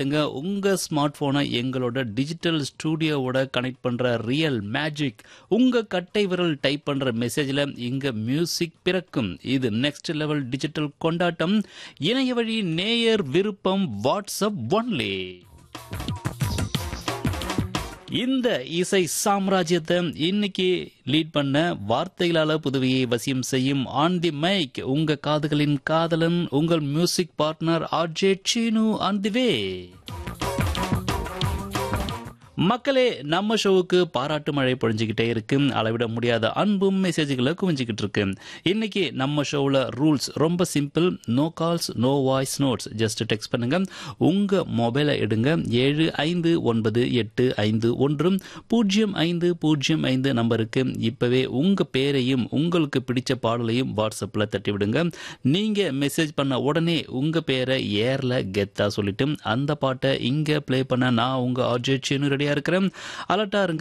கேட்டுங்க உங்க ஸ்மார்ட் போனை எங்களோட டிஜிட்டல் ஸ்டூடியோவோட கனெக்ட் பண்ற ரியல் மேஜிக் உங்க கட்டை விரல் டைப் பண்ற மெசேஜ்ல இங்க மியூசிக் பிறக்கும் இது நெக்ஸ்ட் லெவல் டிஜிட்டல் கொண்டாட்டம் இணைய வழி நேயர் விருப்பம் வாட்ஸ்அப் ஒன்லி இந்த இசை சாம்ராஜ்யத்தை இன்னைக்கு லீட் பண்ண வார்த்தைகளால புதுவையை வசியம் செய்யும் ஆன் தி மைக் உங்க காதுகளின் காதலன் உங்கள் music partner RJ Seenu on the way மக்களே நம்ம ஷோவுக்கு பாராட்டு மழை பொழிஞ்சுக்கிட்டே இருக்கு அளவிட முடியாத அன்பும் மெசேஜ்களை குவிஞ்சுக்கிட்டு இருக்கு இன்னைக்கு நம்ம ஷோவில் ரூல்ஸ் ரொம்ப simple no calls no voice notes just text பண்ணுங்க உங்க மொபைலை எடுங்க ஏழு ஐந்து ஒன்பது எட்டு ஐந்து ஒன்று பூஜ்ஜியம் ஐந்து பூஜ்ஜியம் ஐந்து நம்பருக்கு இப்பவே உங்க பேரையும் உங்களுக்கு பிடிச்ச பாடலையும் வாட்ஸ்அப்பில் தட்டி விடுங்க நீங்க மெசேஜ் பண்ண உடனே உங்க பேரை ஏர்ல கெத்தா சொல்லிட்டு அந்த பாட்டை இங்க ப்ளே பண்ண நான் உங்க ஆர்ஜே சீனு ரெடியா இருக்கிறேன் அலர்ட்டா இருங்க